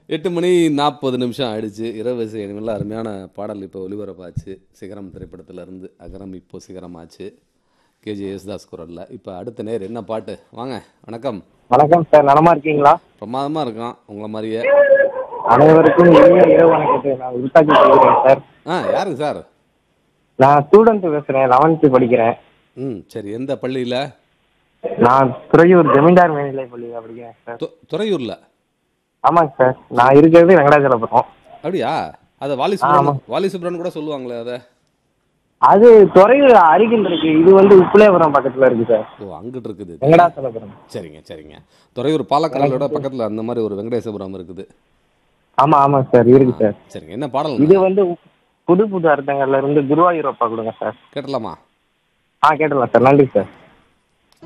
எட்டு மணி நாற்பது நிமிஷம் ஆயிடுச்சு இரவு இனிமேல் அருமையான பாடல் இப்போ ஒளிபரப்பாச்சு சிகரம் திரைப்படத்துல இருந்து அகரம் இப்போ சிகரமாச்சு கேஜி யேசுதாஸ் குரல்ல இப்போ அடுத்த நேர் என்ன பாட்டு வாங்க வணக்கம் வணக்கம் சார் நலமா இருக்கீங்களா பிரமாதமாக இருக்கான் உங்களை மாதிரியே அனைவருக்கும் இனிய இரவு வணக்கத்தை நான் உருத்தாக்கி பேசுகிறேன் சார் ஆ யாருங்க சார் நான் ஸ்டூடெண்ட் பேசுறேன் லெவன்த்து படிக்கிறேன் ம் சரி எந்த பள்ளியில் நான் துறையூர் ஜமீன்தார் மேல்நிலை பள்ளியில் படிக்கிறேன் சார் துறையூரில் ஆமாங்க சார் நான் இருக்கிறது வெங்கடாச்சலபுரம் அப்படியா அதை வாலி சுப்ரன் வாலி சுப்ரன் கூட சொல்லுவாங்களே அதை அது துறையூர் அருகில் இருக்கு இது வந்து உப்புலேபுரம் பக்கத்துல இருக்கு சார் ஓ அங்கிட்டு இருக்குது வெங்கடாச்சலபுரம் சரிங்க சரிங்க துறையூர் பாலக்கடலோட பக்கத்தில் அந்த மாதிரி ஒரு வெங்கடேசபுரம் இருக்குது ஆமா ஆமாங்க சார் இருக்கு சார் சரிங்க என்ன பாடல் இது வந்து புது புது அர்த்தங்கள்ல இருந்து குருவாயூரப்பா கொடுங்க சார் கேட்டலாமா ஆ கேட்டலாம் சார் நன்றி சார்